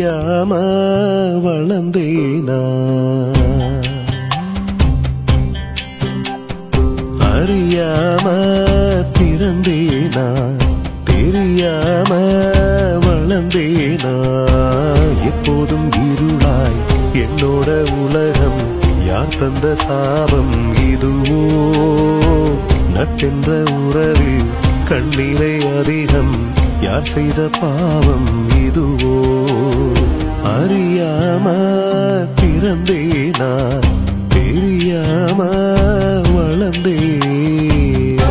அறியாம வளர்ந்தேனா அறியாம பிறந்தேனா தெரியாம வளர்ந்தேனா எப்போதும் இருளாய் என்னோட உலகம் யார் தந்த சாபம் இதுவோ நட்டென்ற உறவில் கண்ணீரை அதிகம் யார் செய்த பாவம் இதுவோ அறியாம பிறந்தேனா தெரியாம வளர்ந்தேனா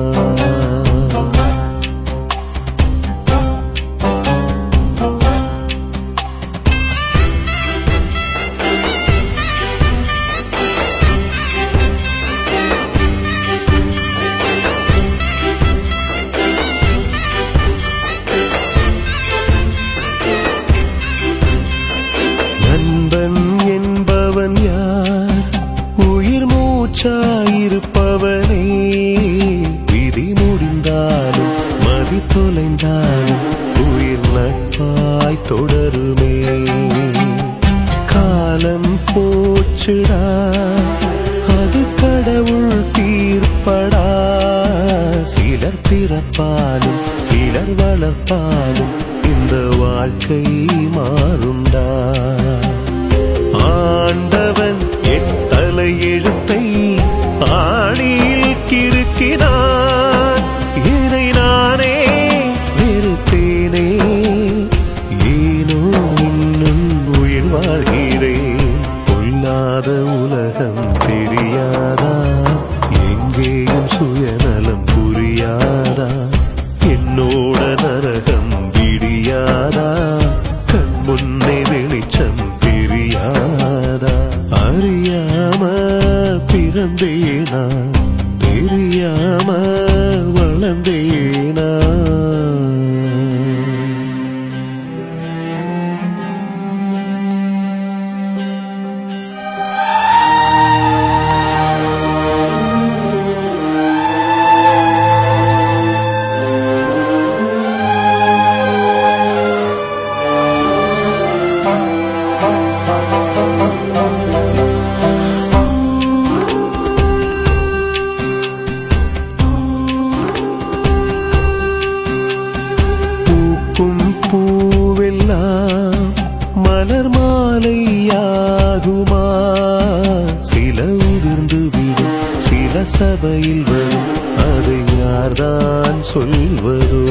நண்பன் என்பவன் யார் உயிர் மூச்சாயிருப்பவனே விதி முடிந்தாலும் மதி தொலைந்தாலும் உயிர் நட்பாய் தொடருமே காலம் போச்சுடா அது கடவுள் தீர்ப்படா சிலர் பிறப்பாலும் சிலர் வளர்ப்பாலும் இந்த வாழ்க்கை மாறுண்டா ஆண்டவன் என் தலையெழுத்தை ஆணியில் கிறுக்கினான் இதை நானே வெறுத்தேனே ஏனோ இன்னும் உயிர் வாழ்கிறேன் பொல்லாத உலகம் தெரியாதா எங்கேயும் சுயநலம் புரியாதா என்னோட நரகம் விடியாதா கண் முன்னே வெளிச்சம் தெரியாதா அறியாம பிறந்தேனா தெரியாம வளர்ந்தேனா பூக்கும் பூவெல்லாம் மலர் மாலையாகுமா சில உதிர்ந்து விடும் சில சபையில் வரும் அதை யார்தான் சொல்வதோ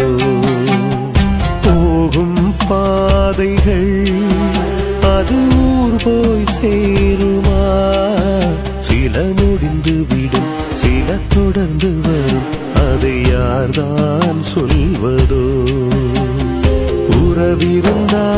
போகும் பாதைகள் அது ஊர் போய் சேருமா சில முடிந்து விடும் சில தொடர்ந்து வரும் அதை யார்தான் சொல்வதோ உறவிருந்தா